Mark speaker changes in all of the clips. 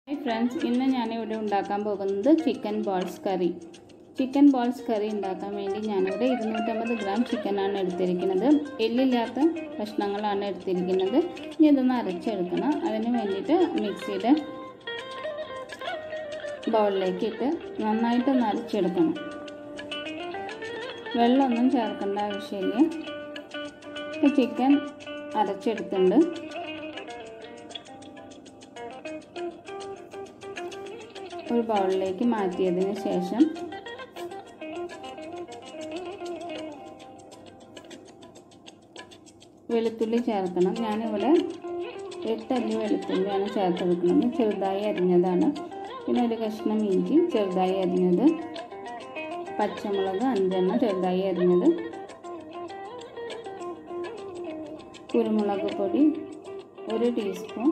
Speaker 1: hi friends ഇന്ന് ഞാനിവിടെ ഉണ്ടാക്കാൻ പോകുന്നത് chicken balls curry chicken balls curry ഉണ്ടാക്കാൻ വേണ്ടി ഞാനിവിടെ ഇരുന്നൂറ്റമ്പത് ഗ്രാം ചിക്കനാണ് എടുത്തിരിക്കുന്നത് എല്ലില്ലാത്ത കഷ്ണങ്ങളാണ് എടുത്തിരിക്കുന്നത് ഇനി ഇതൊന്ന് അരച്ചെടുക്കണം അതിന് വേണ്ടിയിട്ട് മിക്സിയുടെ ബൗളിലേക്ക് ഇട്ട് നന്നായിട്ടൊന്ന് അരച്ചെടുക്കണം വെള്ളമൊന്നും ചേർക്കേണ്ട ആവശ്യമില്ല ഇപ്പോൾ ചിക്കൻ അരച്ചെടുത്തിട്ടുണ്ട് ഒരു ബൗളിലേക്ക് മാറ്റിയതിന് ശേഷം വെളുത്തുള്ളി ചേർക്കണം ഞാനിവിടെ എട്ടല്ലി വെളുത്തുള്ളിയാണ് ചേർത്തെടുക്കുന്നത് ചെറുതായി അരിഞ്ഞതാണ് പിന്നെ ഒരു കഷ്ണം ഇഞ്ചി ചെറുതായി അരിഞ്ഞത് പച്ചമുളക് അഞ്ചെണ്ണം ചെറുതായി അരിഞ്ഞത് കുരുമുളക് പൊടി ഒരു ടീസ്പൂൺ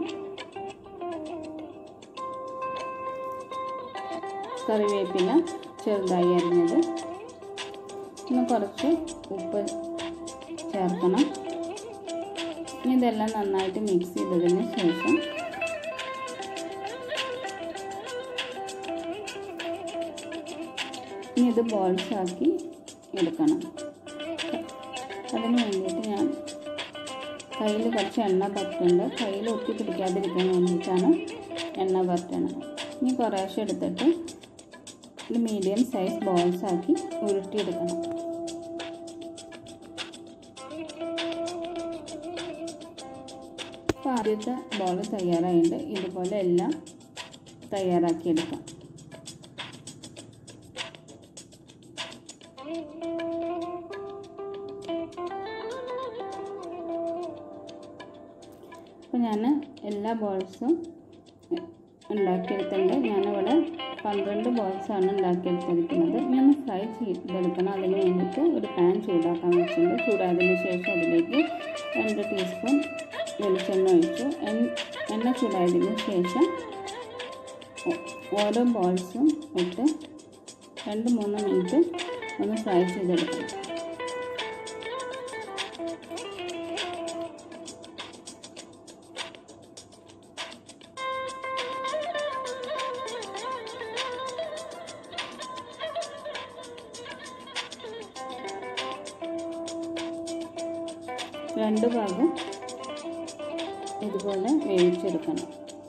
Speaker 1: കറിവേപ്പില ചെറുതായി അരിഞ്ഞത് പിന്നെ കുറച്ച് ഉപ്പ് ചേർക്കണം ഇനി ഇതെല്ലാം നന്നായിട്ട് മിക്സ് ചെയ്തതിന് ശേഷം ഇനി ഇത് ബോൾസ് ആക്കി എടുക്കണം അതിന് വേണ്ടിയിട്ട് ഞാൻ കയ്യിൽ കുറച്ച് എണ്ണ പറ്റുന്നുണ്ട് കയ്യിൽ ഒട്ടി പിടിക്കാതിരിക്കാൻ വേണ്ടിയിട്ടാണ് എണ്ണ പറ്റണത് ഇനി കുറേശ്ശെ എടുത്തിട്ട് ഒരു മീഡിയം സൈസ് ബോൾസ് ആക്കി ഉരുട്ടിയെടുക്കണം അപ്പോൾ ആദ്യത്തെ ബോൾ തയ്യാറായിട്ടുണ്ട് ഇതുപോലെ എല്ലാം തയ്യാറാക്കിയെടുക്കാം അപ്പോൾ ഞാൻ എല്ലാ ബോൾസും ഉണ്ടാക്കിയെടുത്തിട്ടുണ്ട് ഞാനിവിടെ പന്ത്രണ്ട് ബോൾസാണ് ഉണ്ടാക്കിയെടുത്തിരിക്കുന്നത് ഞാൻ ഫ്രൈ ചെയ്തെടുക്കണം അതിന് വേണ്ടിയിട്ട് ഒരു പാൻ ചൂടാക്കാൻ വെച്ചിട്ടുണ്ട് ചൂടായതിന് ശേഷം അതിലേക്ക് രണ്ട് ടീസ്പൂൺ വെളിച്ചെണ്ണ ഒഴിച്ചു എണ്ണ ചൂടായതിന് ശേഷം ഓരോ ബോൾസും ഇട്ട് രണ്ട് മൂന്ന് മിനിറ്റ് ഒന്ന് ഫ്രൈ ചെയ്തെടുക്കണം രണ്ട് ഭാഗം ഇതുപോലെ വേവിച്ചെടുക്കണം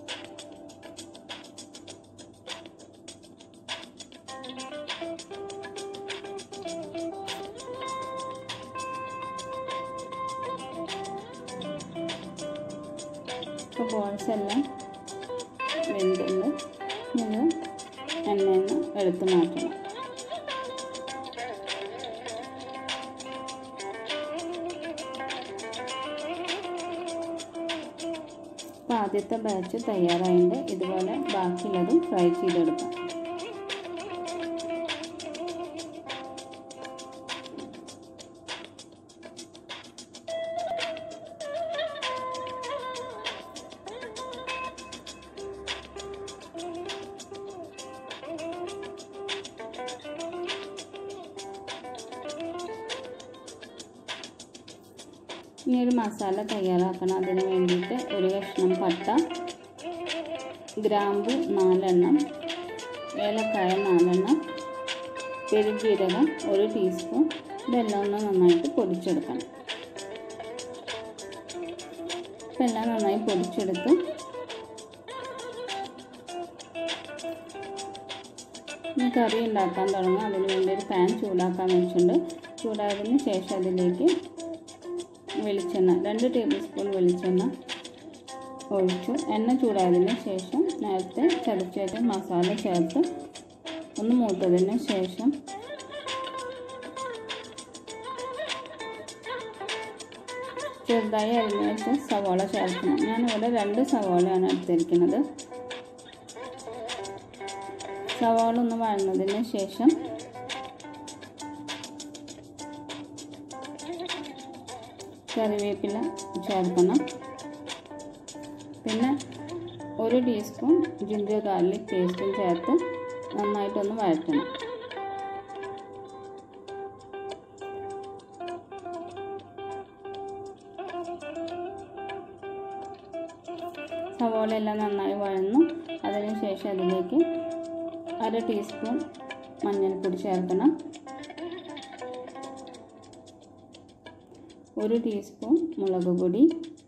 Speaker 1: ഇപ്പോൾ ബോൾസ് എല്ലാം വെന്തുണ്ട് ഇത് എണ്ണയിൽ നിന്ന് എടുത്ത് മാറ്റണം അപ്പോൾ ആദ്യത്തെ ബാച്ച് തയ്യാറായിട്ടുണ്ട് ഇതുപോലെ ബാക്കിയുള്ളതും ഫ്രൈ ചെയ്തെടുക്കാം ഇനി ഒരു മസാല തയ്യാറാക്കണം അതിന് വേണ്ടിയിട്ട് ഒരു കഷ്ണം പട്ട ഗ്രാമ്പു നാലെണ്ണം ഏലക്കായ നാലെണ്ണം പെരുംജീരകം ഒരു ടീസ്പൂൺ ഇതെല്ലാം ഒന്ന് നന്നായിട്ട് പൊടിച്ചെടുക്കണം ഇപ്പം എല്ലാം നന്നായി പൊടിച്ചെടുത്ത് ഇനി കറി ഉണ്ടാക്കാൻ തുടങ്ങും അതിന് വേണ്ടി ഒരു പാൻ ചൂടാക്കാൻ വെച്ചിട്ടുണ്ട് ചൂടായതിന് ശേഷം അതിലേക്ക് വെളിച്ചെണ്ണ രണ്ട് ടേബിൾ സ്പൂൺ വെളിച്ചെണ്ണ ഒഴിച്ചു എണ്ണ ചൂടായതിന് ശേഷം നേരത്തെ ചതച്ച് വെച്ച മസാല ചേർത്ത് ഒന്ന് മൂത്തതിന് ശേഷം ചെറുതായി അരിഞ്ഞ് വെച്ച് സവാള ചേർക്കണം ഞാനിവിടെ രണ്ട് സവാളയാണ് എടുത്തിരിക്കുന്നത് സവാള ഒന്ന് വഴന്നതിന് ശേഷം കറിവേപ്പില ചേർക്കണം പിന്നെ ഒരു ടീസ്പൂൺ ജിഞ്ചർ ഗാർലിക് പേസ്റ്റും ചേർത്ത് നന്നായിട്ടൊന്ന് വഴറ്റണം സവോള എല്ലാം നന്നായി വഴന്നു അതിന് ശേഷം അതിലേക്ക് അര ടീസ്പൂൺ മഞ്ഞൾപ്പൊടി ചേർക്കണം ഒരു ടീസ്പൂൺ മുളക് പൊടി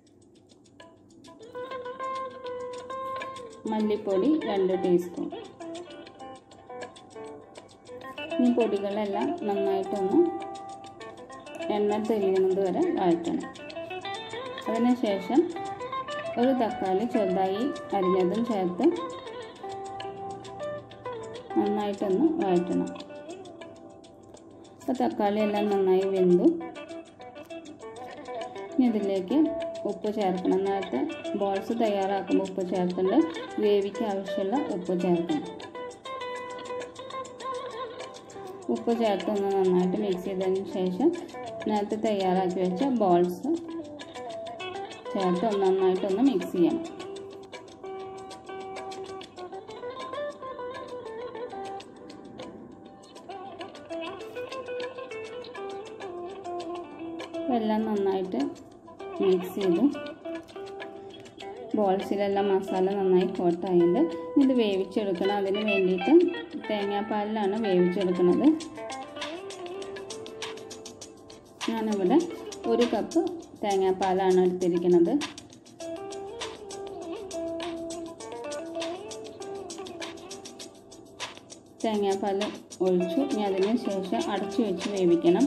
Speaker 1: മല്ലിപ്പൊടി രണ്ട് ടീസ്പൂൺ ഈ പൊടികളെല്ലാം നന്നായിട്ടൊന്ന് എണ്ണ തെളിയുന്നത് വരെ വഴറ്റണം അതിനുശേഷം ഒരു തക്കാളി ചെറുതായി അരിഞ്ഞതും ചേർത്ത് നന്നായിട്ടൊന്ന് വഴറ്റണം അപ്പോൾ തക്കാളി എല്ലാം നന്നായി വെന്തു ഇനി ഇതിലേക്ക് ഉപ്പ് ചേർക്കണം നേരത്തെ ബോൾസ് തയ്യാറാക്കുമ്പോൾ ഉപ്പ് ചേർക്കുന്നുണ്ട് ഗ്രേവിക്ക് ആവശ്യമുള്ള ഉപ്പ് ചേർക്കണം ഉപ്പ് ചേർത്ത് ഒന്ന് നന്നായിട്ട് മിക്സ് ചെയ്തതിന് ശേഷം നേരത്തെ തയ്യാറാക്കി വെച്ച ബോൾസ് ചേർത്ത് ഒന്ന് നന്നായിട്ടൊന്ന് മിക്സ് ചെയ്യണം എല്ലാം നന്നായിട്ട് മിക്സ് ചെയ്തു ബോൾസിലെല്ലാം മസാല നന്നായി കോട്ടായുണ്ട് ഇത് വേവിച്ചെടുക്കണം അതിന് വേണ്ടിയിട്ട് തേങ്ങാപ്പാലിലാണ് വേവിച്ചെടുക്കുന്നത് ഞാനിവിടെ ഒരു കപ്പ് തേങ്ങാപ്പാലാണ് എടുത്തിരിക്കുന്നത് തേങ്ങാപ്പാൽ ഒഴിച്ചു ഇനി അതിന് ശേഷം അടച്ചു വെച്ച് വേവിക്കണം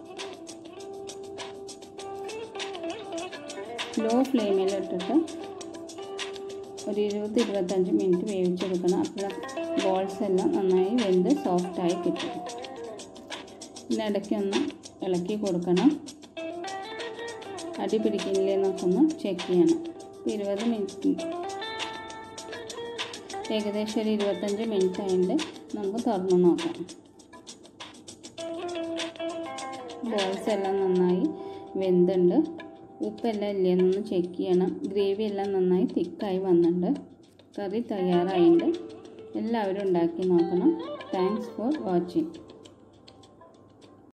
Speaker 1: ലോ ഫ്ലെയിമിൽ ഇട്ടിട്ട് ഒരു ഇരുപത് ഇരുപത്തഞ്ച് മിനിറ്റ് വേവിച്ചെടുക്കണം അപ്പോൾ ബോൾസ് എല്ലാം നന്നായി വെന്ത് സോഫ്റ്റായി കിട്ടും ഇതിനിടയ്ക്ക് ഒന്ന് ഇളക്കി കൊടുക്കണം അടി പിടിക്കില്ലേ എന്നൊക്കെ ഒന്ന് ചെക്ക് ചെയ്യണം ഇരുപത് മിനിറ്റ് ഏകദേശം ഒരു ഇരുപത്തഞ്ച് മിനിറ്റ് ആയിട്ട് നമുക്ക് തുറന്ന് നോക്കാം ബോൾസ് എല്ലാം നന്നായി വെന്തുണ്ട് ഉപ്പെല്ലാം ഇല്ലേന്നൊന്ന് ചെക്ക് ചെയ്യണം ഗ്രേവി എല്ലാം നന്നായി തിക്കായി വന്നിട്ടുണ്ട് കറി തയ്യാറായിട്ടുണ്ട് എല്ലാവരും ഉണ്ടാക്കി നോക്കണം താങ്ക്സ് ഫോർ വാച്ചിങ്